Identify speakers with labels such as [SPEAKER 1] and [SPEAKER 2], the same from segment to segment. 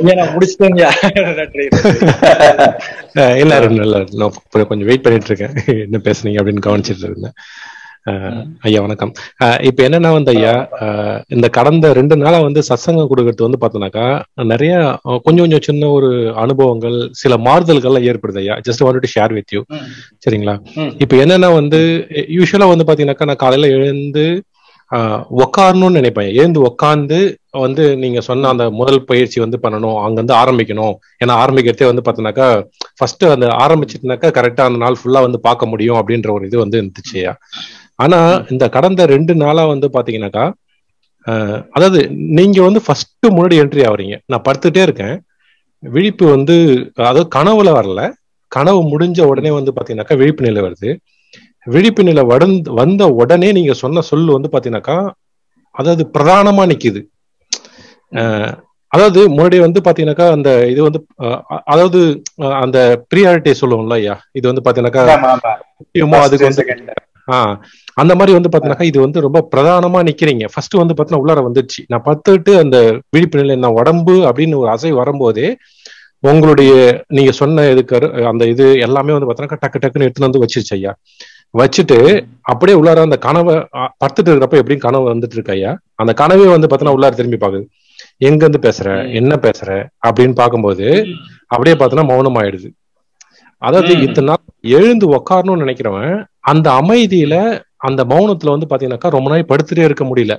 [SPEAKER 1] ஐயா நான் முடிச்சிட்டேங்க நன்றி
[SPEAKER 2] அஹ் இல்ல இல்ல இல்ல நான் இப்ப கொஞ்சம் வெயிட் பண்ணிட்டு இருக்கேன் என்ன பேசுனீங்க அப்படின்னு கவனிச்சிட்டு இருந்தேன் அஹ் ஐயா வணக்கம் அஹ் இப்ப என்னன்னா வந்து ஐயா அஹ் இந்த கடந்த ரெண்டு நாளா வந்து சத்சங்கம் கொடுக்கறது வந்து பார்த்தோன்னாக்கா நிறைய அஹ் கொஞ்சம் கொஞ்சம் சின்ன ஒரு அனுபவங்கள் சில மாறுதல்கள்லாம் ஏற்படுது ஐயா just want to share with you
[SPEAKER 1] ம்.
[SPEAKER 2] சரிங்களா
[SPEAKER 1] ம்.
[SPEAKER 2] இப்ப என்னன்னா வந்து யூஸ்வலா வந்து பாத்தீங்கன்னாக்கா நான் காலையில எழுந்து ஆஹ் உக்காரணும்னு நினைப்பேன் எழுந்து உக்காந்து வந்து நீங்க சொன்ன அந்த முதல் பயிற்சி வந்து பண்ணணும் அங்க இருந்து ஆரம்பிக்கணும் ஏன்னா ஆரம்பிக்கிறதே வந்து பாத்தீங்கன்னாக்கா ஃபர்ஸ்ட் அந்த ஆரம்பிச்சிட்டுனாக்கா கரெக்டா அந்த நாள் ஃபுல்லா வந்து பார்க்க முடியும் அப்படின்ற ஒரு இது வந்து இருந்துச்சுயா ஆனா இந்த கடந்த ரெண்டு நாளா வந்து பாத்தீங்கன்னாக்கா ஆஹ் அதாவது நீங்க வந்து ஃபர்ஸ்ட் முன்னாடி என்ட்ரி ஆவறீங்க நான் படுத்துட்டே இருக்கேன் விழிப்பு வந்து அதாவது கனவுல வரல கனவு முடிஞ்ச உடனே வந்து பாத்தீங்கன்னாக்கா விழிப்பு நிலை வருது விழிப்பு நிலை வடந்து வந்த உடனே நீங்க சொன்ன சொல்லு வந்து பாத்தீங்கன்னாக்கா அதாவது பிரதானமா நிக்குது அஹ் அதாவது முன்னாடி வந்து பாத்தீங்கன்னாக்கா அந்த இது வந்து அஹ் அ- அதாவது அஹ் அந்த ப்ரியாரிட்டி சொல்லுவோம்ல ஐயா இது வந்து பாத்தீங்கன்னாக்கா
[SPEAKER 1] ஆமா ஆமா
[SPEAKER 2] முக்கியமா அதுக்கு
[SPEAKER 1] First,
[SPEAKER 2] வந்து
[SPEAKER 1] second.
[SPEAKER 2] ஆஹ் அந்த மாதிரி வந்து பாத்தீங்கன்னாக்கா இது வந்து ரொம்ப பிரதானமா நிக்கிறீங்க ஃபர்ஸ்ட் வந்து பாத்தீங்கன்னா உள்ளார வந்துருச்சு நான் பத்துட்டு அந்த விழிப்பு நிலை நான் உடம்பு அப்படின்னு ஒரு அசை வரும்போதே உங்களுடைய நீங்க சொன்ன இதுக்கு அரு- அந்த இது எல்லாமே வந்து பாத்தீங்கன்னா டக்கு டக்குன்னு எடுத்துன்னு வந்து வச்சிருச்சு ஐயா வச்சுட்டு அப்படியே உள்ளார அந்த கனவை அ, படுத்துட்டு இருக்கிறப்ப எப்படியும் கனவு வந்துட்டு இருக்கு ஐயா அந்த கனவே வந்து பாத்தீங்கன்னா உள்ளார திரும்பி பாக்குது எங்க இருந்து பேசுற என்ன பேசுற அப்படின்னு பார்க்கும்போது அப்படியே பார்த்தோன்னா மௌனம் ஆயிடுது அதாவது
[SPEAKER 1] ம்.
[SPEAKER 2] இத்தனை நாள் எழுந்து உக்காரணும்னு நினைக்கிறவன் அந்த அமைதியில அந்த மௌனத்துல வந்து பாத்தீங்கன்னாக்கா ரொம்ப நாள் படுத்துட்டே இருக்க முடியல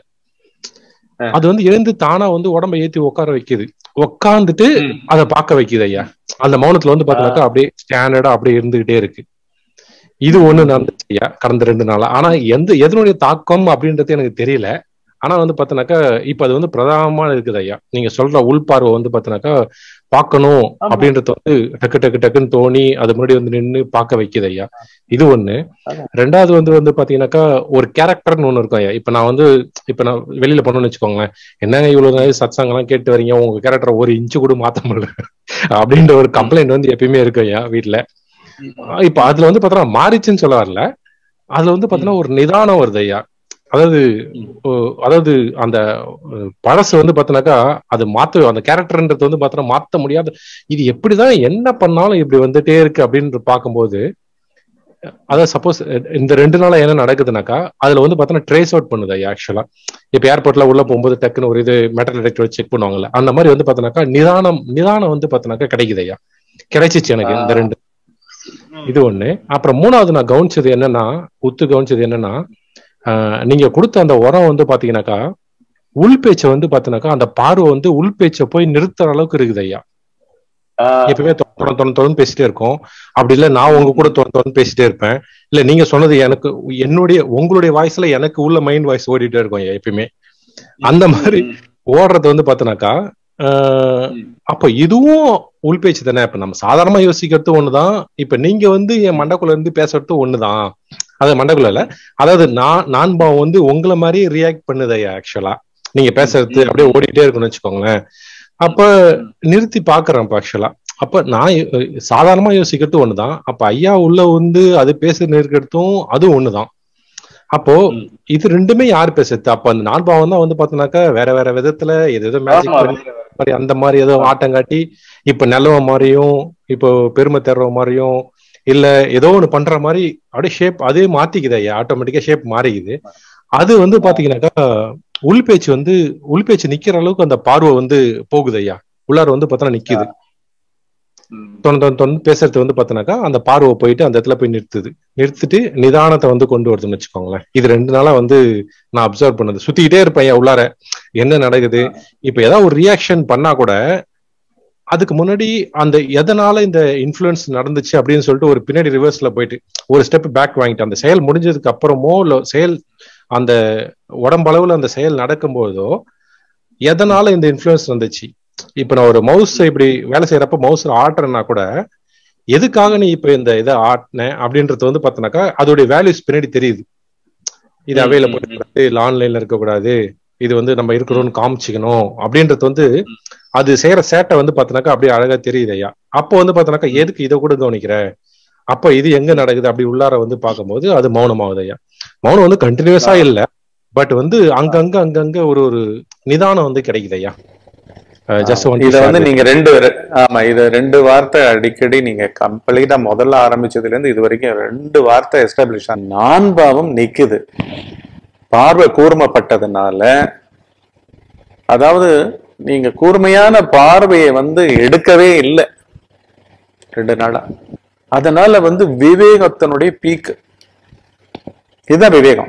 [SPEAKER 1] ஆ.
[SPEAKER 2] அது வந்து எழுந்து தானா வந்து உடம்ப ஏத்தி உட்கார வைக்குது உட்காந்துட்டு
[SPEAKER 1] ம்.
[SPEAKER 2] அதை பார்க்க வைக்குது ஐயா அந்த மௌனத்துல வந்து பாத்தீங்கன்னாக்கா அப்படியே ஸ்டாண்டர்டா அப்படியே இருந்துகிட்டே இருக்கு இது ஒண்ணு நடந்துச்சு ஐயா கடந்த ரெண்டு நாளா ஆனா எந்த எதனுடைய தாக்கம் அப்படின்றது எனக்கு தெரியல ஆனா வந்து பாத்தீங்கன்னாக்கா இப்ப அது வந்து பிரதானமா இருக்குது ஐயா நீங்க சொல்ற உள்பார்வை வந்து பாத்தீங்கன்னாக்கா பார்க்கணும்
[SPEAKER 1] ஆமா.
[SPEAKER 2] அப்படின்றது வந்து டக்கு டக்கு டக்குன்னு தோணி அது முன்னாடி வந்து நின்னு பார்க்க வைக்குது ஐயா இது ஒண்ணு
[SPEAKER 1] அதான்.
[SPEAKER 2] ரெண்டாவது வந்து வந்து பாத்தீங்கன்னாக்கா ஒரு கேரக்டர்னு ஒண்ணு இருக்கும் ஐயா இப்ப நான் வந்து இப்ப நான் வெளியில பண்ணணும்னு வச்சுக்கோங்களேன் என்னங்க இவ்வளவு நேரம் சத்சங்கம் எல்லாம் கேட்டு வரீங்க உங்க கேரக்டர் ஒரு இன்ச்சு கூட மாத்த முடியல அப்படின்ற ஒரு கம்ப்ளைண்ட் வந்து எப்பயுமே இருக்கும் ஐயா வீட்டுல இப்ப அதுல வந்து பாத்தீங்கன்னா மாறிச்சுன்னு சொல்ல வரல அதுல வந்து பாத்தீங்கன்னா ஒரு நிதானம் வருது ஐயா அதாவது
[SPEAKER 1] ம்.
[SPEAKER 2] ஓ, அதாவது அந்த அஹ், பழசு வந்து பாத்தீங்கன்னாக்கா அது மாத்த அந்த கேரக்டர்ன்றது வந்து பாத்தீங்கன்னா மாத்த முடியாது இது எப்படிதான் என்ன பண்ணாலும் இப்படி வந்துட்டே இருக்கு அப்படின்னு பார்க்கும்போது அதாவது சப்போஸ் இந்த ரெண்டு நாளா என்ன நடக்குதுனாக்கா அதுல வந்து பாத்தீங்கன்னா ட்ரேஸ் அவுட் பண்ணுது ஆக்சுவலா இப்ப ஏர்போர்ட்ல உள்ள போகும்போது டக்குன்னு ஒரு இது மெட்டல் டிடெக்டர் செக் பண்ணுவாங்கல்ல அந்த மாதிரி வந்து பாத்தீங்கன்னாக்கா நிதானம் நிதானம் வந்து பாத்தீங்கன்னாக்கா கிடைக்குது ஐயா கிடைச்சிச்சு எனக்கு இந்த ரெண்டு இது ஒண்ணு அப்புறம் மூணாவது நான் கவனிச்சது என்னன்னா உத்து கவனிச்சது என்னன்னா ஆஹ் நீங்க கொடுத்த அந்த உரம் வந்து பாத்தீங்கன்னாக்கா உள் பேச்சை வந்து பாத்தீங்கன்னாக்கா அந்த பார்வை வந்து உள் பேச்சை போய் நிறுத்துற அளவுக்கு இருக்குது ஐயா எப்பவுமே தொடர்ந்து தொடர்ந்து தொடர்ந்து பேசிட்டே இருக்கோம் அப்படி இல்ல நான் உங்க கூட தொடர்ந்து தொடர்ந்து பேசிட்டே இருப்பேன் இல்ல நீங்க சொன்னது எனக்கு என்னுடைய உங்களுடைய வாய்ஸ்ல எனக்கு உள்ள மைண்ட் வாய்ஸ் ஓடிட்டே இருக்கும் ஐயா எப்பயுமே அந்த மாதிரி ஓடுறது வந்து பாத்தீங்கன்னாக்கா ஆஹ்
[SPEAKER 1] ம்.
[SPEAKER 2] அப்ப இதுவும் உள்பேச்சு தானே இப்ப நம்ம சாதாரணமா யோசிக்கிறது ஒண்ணுதான் இப்ப நீங்க வந்து என் மண்டக்குள்ள இருந்து பேசுறது ஒண்ணுதான் அது மண்டக்குள்ள இல்ல அதாவது நான் நான் பாவம் வந்து உங்களை மாதிரி ரியாக்ட் பண்ணுது ஆக்சுவலா நீங்க பேசுறது
[SPEAKER 1] ம்.
[SPEAKER 2] அப்படியே ஓடிட்டே இருக்கும்னு வச்சுக்கோங்களேன் அப்ப நிறுத்தி பாக்குறேன் ஆக்சுவலா அப்ப நான் யோ- சாதாரணமா யோசிக்கிறது ஒண்ணுதான் அப்ப ஐயா உள்ள வந்து அது பேச இருக்கிறதும் அதுவும் ஒண்ணுதான் அப்போ
[SPEAKER 1] ம்.
[SPEAKER 2] இது ரெண்டுமே யார் பேசுறது அப்ப அந்த நான் பாவம் தான் வந்து பாத்தீங்கன்னாக்கா வேற வேற விதத்துல எது எதோ மேஜிக் பண்ணி மாதிரி அந்த மாதிரி ஏதோ ஆட்டம் காட்டி இப்ப நல்லவ மாதிரியும் இப்போ பெருமை தர்ற மாதிரியும் இல்ல ஏதோ ஒண்ணு பண்ற மாதிரி அப்படியே ஷேப் அதே மாத்திக்குது ஐயா ஆட்டோமேட்டிக்கா ஷேப் மாறிக்குது அது வந்து பாத்தீங்கன்னாக்கா உள் பேச்சு வந்து உள் பேச்சு நிக்கிற அளவுக்கு அந்த பார்வை வந்து போகுது ஐயா உள்ளார வந்து பார்த்தோன்னா நிக்குது தொண்ணு தொண்ணு தொண்ணு பேசுறது வந்து பாத்தீங்கன்னாக்கா அந்த பார்வை போயிட்டு அந்த இடத்துல போய் நிறுத்துது நிறுத்திட்டு நிதானத்தை வந்து கொண்டு வருதுன்னு வச்சுக்கோங்களேன் இது ரெண்டு நாளா வந்து நான் அப்சர்வ் பண்ணது சுத்திக்கிட்டே இருப்பேன் என் உள்ளார என்ன நடக்குது இப்ப ஏதாவது ஒரு ரியாக்ஷன் பண்ணா கூட அதுக்கு முன்னாடி அந்த எதனால இந்த இன்ஃபுளுன்ஸ் நடந்துச்சு அப்படின்னு சொல்லிட்டு ஒரு பின்னாடி ரிவர்ஸ்ல போயிட்டு ஒரு ஸ்டெப் பேக் வாங்கிட்டு அந்த செயல் முடிஞ்சதுக்கு அப்புறமோ இல்ல செயல் அந்த உடம்பளவுல அந்த செயல் நடக்கும்போதோ எதனால இந்த இன்ஃபுளுன்ஸ் வந்துச்சு இப்ப நான் ஒரு மவுஸ் இப்படி வேலை செய்யறப்ப மவுஸ் ஆட்டுறேன்னா கூட எதுக்காக நீ இப்ப இந்த இதை ஆட்டின அப்படின்றது வந்து பார்த்தோன்னாக்கா அதோடைய வேல்யூஸ் பின்னாடி தெரியுது இது
[SPEAKER 1] ம்,
[SPEAKER 2] அவைலபிள்
[SPEAKER 1] ம், ம்.
[SPEAKER 2] இருக்கக்கூடாது இல்ல ஆன்லைன்ல இருக்கக்கூடாது இது வந்து நம்ம இருக்கிறோம்னு காமிச்சிக்கணும் அப்படின்றது வந்து அது செய்யற சேட்டை வந்து பார்த்தோன்னாக்கா அப்படியே அழகா தெரியுது ஐயா அப்போ வந்து பார்த்தோன்னாக்கா எதுக்கு இதை கூட கவனிக்கிற அப்ப இது எங்க நடக்குது அப்படி உள்ளார வந்து பார்க்கும்போது அது மௌனமாகுது ஐயா மௌனம் வந்து கண்டினியூஸா இல்ல பட் வந்து அங்கங்க அங்கங்க ஒரு ஒரு நிதானம் வந்து கிடைக்குது ஐயா ஜஸ்ட் ஒன்
[SPEAKER 3] இத வந்து நீங்க ரெண்டு ஆமா இது ரெண்டு வார்த்தை அடிக்கடி நீங்க கம்ப்ளீட்டா முதல்ல ஆரம்பிச்சதுல இருந்து இது வரைக்கும் ரெண்டு வார்த்தை எஸ்டாப்ளிஷ் நான்பாவம் நிக்குது பார்வை கூர்மப்பட்டதுனால அதாவது நீங்க கூர்மையான பார்வையை வந்து எடுக்கவே இல்லை ரெண்டு நாளா அதனால வந்து விவேகத்தினுடைய பீக் இதுதான் விவேகம்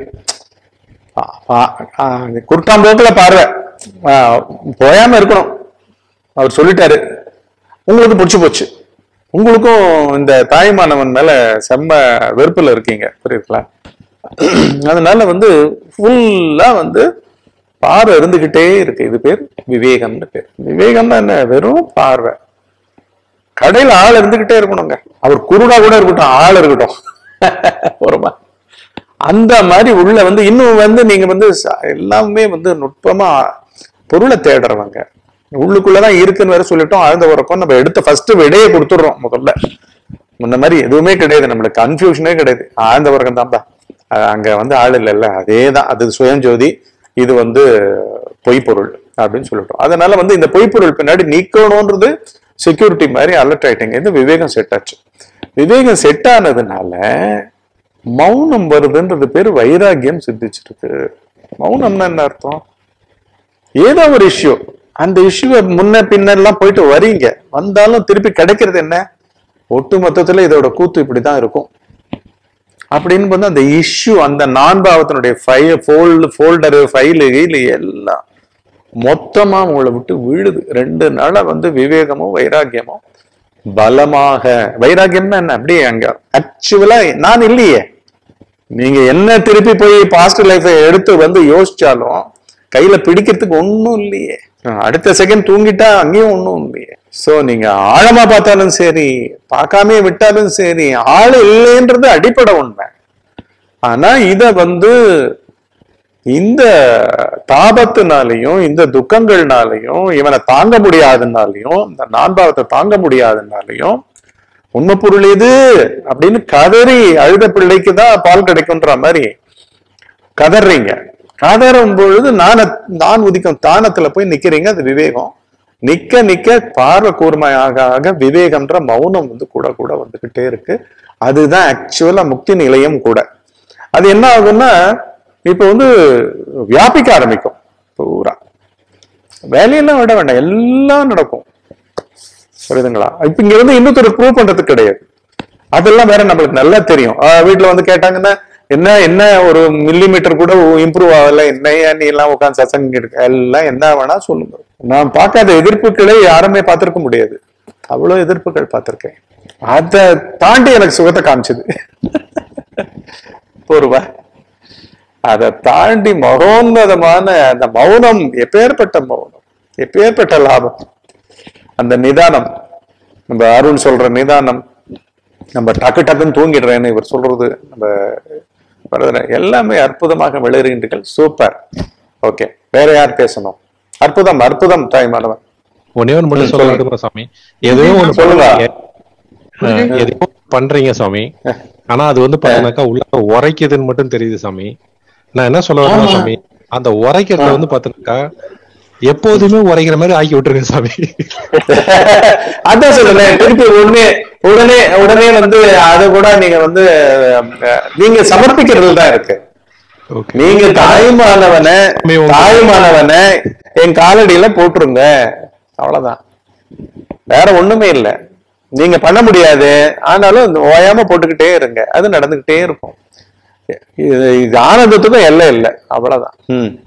[SPEAKER 3] குறுக்காம்போக்குல பார்வை ஆ, போயாம இருக்கணும் அவர் சொல்லிட்டாரு உங்களுக்கு பிடிச்சு போச்சு உங்களுக்கும் இந்த தாய்மானவன் மேல செம்ம வெறுப்புல இருக்கீங்க புரியுதுங்களா அதனால வந்து ஃபுல்லா வந்து பார்வை இருந்துகிட்டே இருக்கு இது பேர் விவேகம்னு பேர் விவேகம்னா என்ன வெறும் பார்வை கடையில ஆள் இருந்துகிட்டே இருக்கணுங்க அவர் குருடா கூட இருக்கட்டும் ஆள் இருக்கட்டும் ஒருமா அந்த மாதிரி உள்ள வந்து இன்னும் வந்து நீங்க வந்து ச- எல்லாமே வந்து நுட்பமா பொருளை தேடுறவங்க உள்ளுக்குள்ளதான் இருக்குன்னு வேற சொல்லிட்டோம் ஆழ்ந்த உறக்கம் நம்ம எடுத்த ஃபர்ஸ்ட் விடையை கொடுத்துடுறோம் முதல்ல முன்ன மாதிரி எதுவுமே கிடையாது நம்மளுக்கு கன்ஃபியூஷனே கிடையாது ஆழ்ந்த உறக்கம் தான்ப்பா அஹ் அங்க வந்து ஆள் இல்லைல்ல அதே தான் அது சுயஞ்சோதி இது வந்து பொய்ப்பொருள் அப்படின்னு சொல்லிட்டோம் அதனால வந்து இந்த பொய்ப்பொருள் பின்னாடி நீக்கணும்ன்றது செக்யூரிட்டி மாதிரி அலர்ட் ஆயிட்டீங்க இந்த விவேகம் செட் ஆச்சு விவேகம் செட் ஆனதுனால மௌனம் வருதுன்றது பேர் வைராகியம் சித்திச்சிருக்கு மௌனம்னா என்ன அர்த்தம் ஏதோ ஒரு இஷ்யூ அந்த இஷ்யூவை முன்ன பின்ன எல்லாம் போயிட்டு வரீங்க வந்தாலும் திருப்பி கிடைக்கிறது என்ன ஒட்டு மொத்தத்துல இதோட கூத்து இப்படிதான் இருக்கும் அப்படின்னு வந்து அந்த இஷ்யூ அந்த நான்பாவத்தினுடைய ஃபைல் ஃபோல்டு ஃபோல்டரு ஃபைலு கீழு எல்லாம் மொத்தமா உங்களை விட்டு விழுது ரெண்டு நாளா வந்து விவேகமும் வைராக்கியமும் பலமாக வைராக்கியம்னா என்ன அப்படியே அங்க ஆக்சுவலா நான் இல்லையே நீங்க என்ன திருப்பி போய் பாஸ்ட் லைஃபை எடுத்து வந்து யோசிச்சாலும் கையில பிடிக்கிறதுக்கு ஒண்ணும் இல்லையே அடுத்த செகண்ட் தூங்கிட்டா அங்கேயும் ஒண்ணும் இல்லையே சோ நீங்க ஆழமா பார்த்தாலும் சரி பார்க்காம விட்டாலும் சரி ஆள் இல்லைன்றது அடிப்படை உண்மை ஆனா இத வந்து இந்த தாபத்தினாலையும் இந்த துக்கங்கள்னாலையும் இவனை தாங்க முடியாதுனாலையும் இந்த நான்பாவத்தை தாங்க முடியாதுனாலையும் உண்மை பொருள் எது அப்படின்னு கதறி அழுத பிள்ளைக்கு தான் பால் கிடைக்கும்ன்ற மாதிரி கதறீங்க கதறும் பொழுது நான நான் உதிக்கும் தானத்துல போய் நிக்கிறீங்க அது விவேகம் நிக்க நிக்க பார்வை கூர்மையாக ஆக விவேகம்ன்ற மௌனம் வந்து கூட கூட வந்துகிட்டே இருக்கு அதுதான் ஆக்சுவலா முக்தி நிலையம் கூட அது என்ன ஆகும்னா இப்ப வந்து வியாபிக்க ஆரம்பிக்கும் பூரா வேலையெல்லாம் விட வேண்டாம் எல்லாம் நடக்கும் புரியுதுங்களா இப்ப இங்க வந்து இன்னொருத்தர் ப்ரூவ் பண்றதுக்கு கிடையாது அதெல்லாம் வேற நம்மளுக்கு நல்லா தெரியும் ஆஹ் வீட்டுல வந்து கேட்டாங்கன்னா என்ன என்ன ஒரு மில்லி மீட்டர் கூட இம்ப்ரூவ் ஆகல என்ன ஏன் நீ எல்லாம் உட்காந்து சசங்க இருக்கு எல்லாம் என்ன வேணா சொல்லுங்க நான் பார்க்காத எதிர்ப்புகளை யாருமே பார்த்திருக்க முடியாது அவ்வளவு எதிர்ப்புகள் பார்த்திருக்கேன் அதை தாண்டி எனக்கு சுகத்தை காமிச்சது பொறுவா அதை தாண்டி மகோன்னதமான அந்த மௌனம் எப்பேற்பட்ட மௌனம் எப்பேற்பட்ட லாபம் அந்த நிதானம் நம்ம அருண் சொல்ற நிதானம் நம்ம டக்கு டக்குன்னு தூங்கிடுறேன்னு இவர் சொல்றது நம்ம வரதுல எல்லாமே அற்புதமாக விளையாடுகின்றீர்கள் சூப்பர் ஓகே வேற யார் பேசணும் அற்புதம் அற்புதம் தாய்மானவன்
[SPEAKER 2] ஒன்னே ஒண்ணு மட்டும் சொல்ல விரும்புறேன் சாமி எதையோ ஒண்ணு
[SPEAKER 3] சொல்லுங்க.
[SPEAKER 2] பண்றீங்க. அஹ், எதையோ பண்றீங்க சாமி ஆனா அது வந்து பாத்தீங்கன்னாக்கா உள்ள உரைக்குதுன்னு மட்டும் தெரியுது சாமி நான் என்ன சொல்ல வரேன்னா சாமி அந்த உரைக்கிறத வந்து பாத்தீங்கன்னாக்கா எப்போதுமே உரைக்கிற மாதிரி ஆக்கி விட்டுருங்க சாமி
[SPEAKER 3] அதான் சொல்லுங்க திருப்பி உடனே உடனே உடனே வந்து அது கூட நீங்க வந்து அஹ், நீங்க சமர்ப்பிக்கிறது தான் இருக்கு
[SPEAKER 2] ஓகே
[SPEAKER 3] நீங்க தாய்மானவனை
[SPEAKER 2] சாமி, உங்க-
[SPEAKER 3] தாய்மானவனை என் காலடியில போட்டுருங்க அவ்வளவுதான் வேற ஒண்ணுமே இல்ல நீங்க பண்ண முடியாது ஆனாலும் இந்த ஓயாம போட்டுக்கிட்டே இருங்க அது நடந்துகிட்டே இருக்கும் இது இது ஆனந்தத்துக்கும் எல்லை இல்லை அவ்வளவுதான் ம்